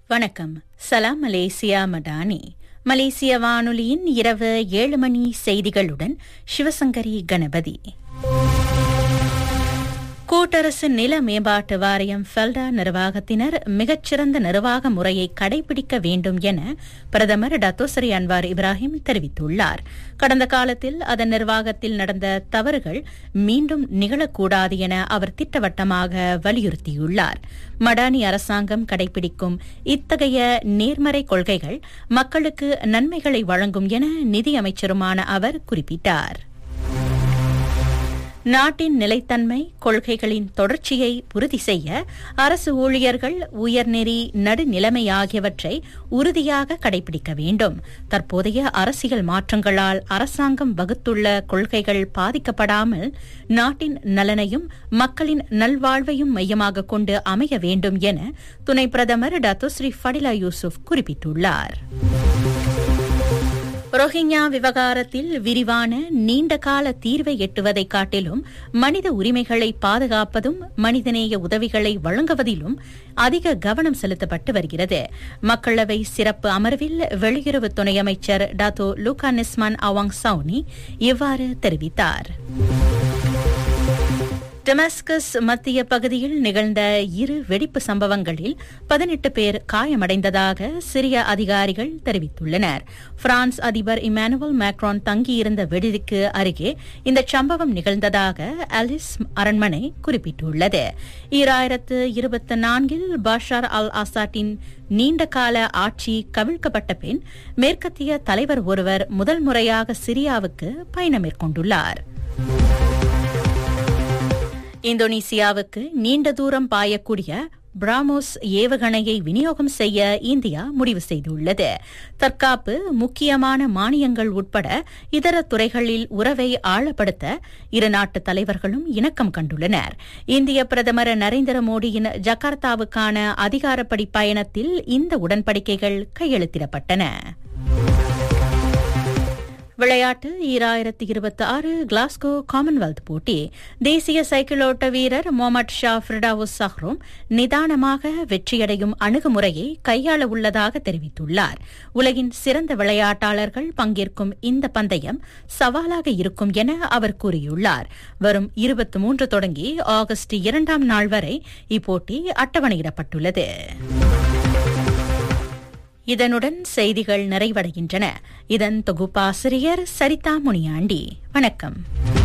வணக்கம் சலாம் மலேசியா மடானி மலேசிய வானொலியின் இரவு ஏழு மணி செய்திகளுடன் சிவசங்கரி கணபதி கூட்டரசு நில மேம்பாட்டு வாரியம் ஃபெல்டா நிர்வாகத்தினர் மிகச்சிறந்த நிர்வாக முறையை கடைபிடிக்க வேண்டும் என பிரதமர் டத்தோசரி அன்வார் இப்ராஹிம் தெரிவித்துள்ளார் கடந்த காலத்தில் அதன் நிர்வாகத்தில் நடந்த தவறுகள் மீண்டும் நிகழக்கூடாது என அவர் திட்டவட்டமாக வலியுறுத்தியுள்ளார் மடானி அரசாங்கம் கடைபிடிக்கும் இத்தகைய நேர்மறை கொள்கைகள் மக்களுக்கு நன்மைகளை வழங்கும் என நிதியமைச்சருமான அவர் குறிப்பிட்டார் நாட்டின் நிலைத்தன்மை கொள்கைகளின் தொடர்ச்சியை உறுதி செய்ய அரசு ஊழியர்கள் உயர்நெறி நடுநிலைமை ஆகியவற்றை உறுதியாக கடைபிடிக்க வேண்டும் தற்போதைய அரசியல் மாற்றங்களால் அரசாங்கம் வகுத்துள்ள கொள்கைகள் பாதிக்கப்படாமல் நாட்டின் நலனையும் மக்களின் நல்வாழ்வையும் மையமாக கொண்டு அமைய வேண்டும் என துணை பிரதமர் டத்துஸ்ரீ ஃபடிலா யூசுப் குறிப்பிட்டுள்ளார் ரோஹிங்யா விவகாரத்தில் விரிவான நீண்டகால தீர்வை எட்டுவதை காட்டிலும் மனித உரிமைகளை பாதுகாப்பதும் மனிதநேய உதவிகளை வழங்குவதிலும் அதிக கவனம் செலுத்தப்பட்டு வருகிறது மக்களவை சிறப்பு அமர்வில் வெளியுறவு துணை அமைச்சர் Dato Luka Nisman Awang Sauni இவ்வாறு தெரிவித்தார் டெமாஸ்கஸ் மத்திய பகுதியில் நிகழ்ந்த இரு வெடிப்பு சம்பவங்களில் பதினெட்டு பேர் காயமடைந்ததாக சிரிய அதிகாரிகள் தெரிவித்துள்ளனர் பிரான்ஸ் அதிபர் இமானுவல் மேக்ரான் தங்கியிருந்த விடுதிக்கு அருகே இந்த சம்பவம் நிகழ்ந்ததாக அலிஸ் அரண்மனை குறிப்பிட்டுள்ளது ஈராயிரத்து இருபத்தி நான்கில் பாஷார் அல் ஆசாட்டின் நீண்டகால ஆட்சி கவிழ்க்கப்பட்ட பின் மேற்கத்திய தலைவர் ஒருவர் முதல் முறையாக சிரியாவுக்கு பயணம் மேற்கொண்டுள்ளார் இந்தோனேசியாவுக்கு நீண்ட தூரம் பாயக்கூடிய பிராமோஸ் ஏவுகணையை விநியோகம் செய்ய இந்தியா முடிவு செய்துள்ளது தற்காப்பு முக்கியமான மானியங்கள் உட்பட இதர துறைகளில் உறவை ஆழப்படுத்த இரு நாட்டு தலைவர்களும் இணக்கம் கண்டுள்ளனர் இந்திய பிரதமர் நரேந்திர மோடியின் ஜகார்த்தாவுக்கான அதிகாரப்படி பயணத்தில் இந்த உடன்படிக்கைகள் கையெழுத்திடப்பட்டன விளையாட்டு ஈராயிரத்தி இருபத்தி ஆறு கிளாஸ்கோ காமன்வெல்த் போட்டி தேசிய சைக்கிளோட்ட வீரர் முகமது ஷா ஃபிர்டாவுஸ் சஹ்ரோம் நிதானமாக வெற்றியடையும் அணுகுமுறையை கையாள உள்ளதாக தெரிவித்துள்ளார் உலகின் சிறந்த விளையாட்டாளர்கள் பங்கேற்கும் இந்த பந்தயம் சவாலாக இருக்கும் என அவர் கூறியுள்ளார் வரும் இருபத்தி மூன்று தொடங்கி ஆகஸ்ட் இரண்டாம் நாள் வரை இப்போட்டி அட்டவணையிடப்பட்டுள்ளது இதனுடன் செய்திகள் நிறைவடைகின்றன இதன் தொகுப்பாசிரியர் சரிதா முனியாண்டி வணக்கம்